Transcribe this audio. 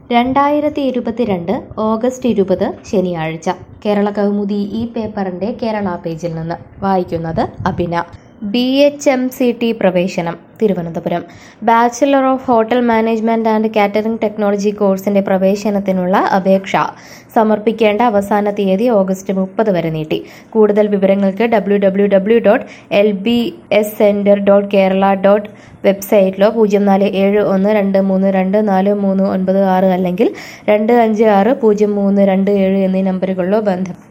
രണ്ടായിരത്തി ഇരുപത്തിരണ്ട് ഓഗസ്റ്റ് ഇരുപത് ശനിയാഴ്ച കേരള കൗമുദി ഈ പേപ്പറിന്റെ കേരള പേജിൽ നിന്ന് വായിക്കുന്നത് അഭിന B H M C T പ്രവേശനം Thiruvananthapuram bachelor of hotel management and catering technology കോഴ്സിന്റെ പ്രവേശനത്തിനുള്ള അപേക്ഷ സമർപ്പിക്കേണ്ട അവസാന തീയതി ഓഗസ്റ്റ് മുപ്പത് വരെ നീട്ടി കൂടുതൽ വിവരങ്ങൾക്ക് W W W dot L B S centre dot Kerala dot വെബ്സൈറ്റിലോ പൂജ്യം നാല് ഏഴ് ഒന്ന് രണ്ട് മൂന്ന് രണ്ട് നാല് മൂന്ന് ഒൻപത് ആറ് അല്ലെങ്കിൽ രണ്ട് അഞ്ച് ആറ് പൂജ്യം മൂന്ന് രണ്ട് ഏഴ് എന്നീ നമ്പറുകളിലോ ബന്ധം